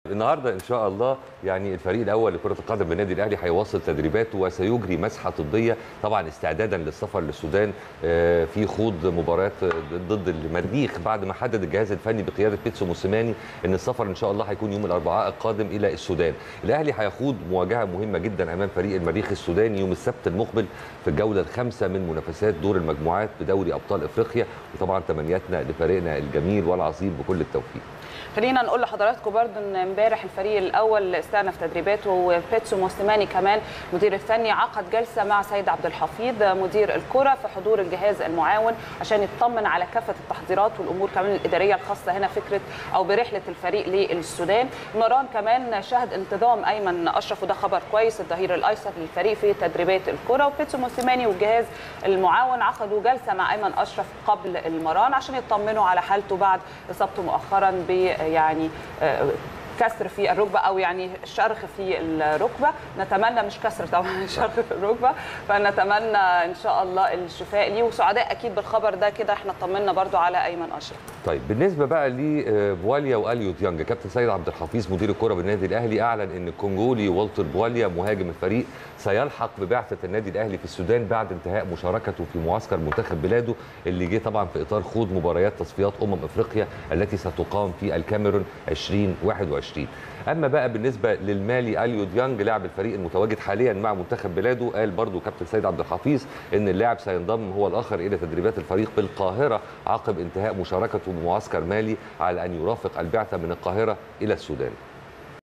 النهارده ان شاء الله يعني الفريق الاول لكره القدم بالنادي الاهلي هيواصل تدريباته وسيجري مسحه طبيه طبعا استعدادا للسفر للسودان آه، في خوض مباراه ضد المريخ بعد ما حدد الجهاز الفني بقياده بيتسو موسيماني ان السفر ان شاء الله هيكون يوم الاربعاء القادم الى السودان الاهلي هيخوض مواجهه مهمه جدا امام فريق المريخ السوداني يوم السبت المقبل في الجوله الخامسه من منافسات دور المجموعات بدوري ابطال افريقيا وطبعا تمنياتنا لفريقنا الجميل والعظيم بكل التوفيق خلينا نقول لحضراتكم برضو ان امبارح الفريق الاول استأنف تدريباته وبيتسو موسيماني كمان مدير الفني عقد جلسه مع سيد عبد الحفيظ مدير الكره في حضور الجهاز المعاون عشان يطمن على كافه التحضيرات والامور كمان الاداريه الخاصه هنا فكره او برحله الفريق للسودان المران كمان شهد انتظام ايمن اشرف وده خبر كويس الظهير الايسر للفريق في تدريبات الكره وبيتسو موسيماني والجهاز المعاون عقدوا جلسه مع ايمن اشرف قبل المران عشان يطمنوا على حالته بعد اصابته مؤخرا ب يعني آه، كسر في الركبه او يعني شرخ في الركبه نتمنى مش كسر طبعا شرخ في الركبه فنتمنى ان شاء الله الشفاء ليه وسعداء اكيد بالخبر ده كده احنا اطمنا برضو على ايمن اشرف طيب بالنسبه بقى لبواليا واليو ديانج كابتن سيد عبد الحفيظ مدير الكره بالنادي الاهلي اعلن ان الكونجولي والتر بواليا مهاجم الفريق سيلحق ببعثه النادي الاهلي في السودان بعد انتهاء مشاركته في معسكر منتخب بلاده اللي جه طبعا في اطار خوض مباريات تصفيات امم افريقيا التي ستقام في الكاميرون 2021 اما بقى بالنسبه للمالي اليو ديانج لاعب الفريق المتواجد حاليا مع منتخب بلاده قال برضو كابتن سيد عبد الحفيظ ان اللاعب سينضم هو الاخر الى تدريبات الفريق بالقاهره عقب انتهاء مشاركته بمعسكر مالي على ان يرافق البعثه من القاهره الى السودان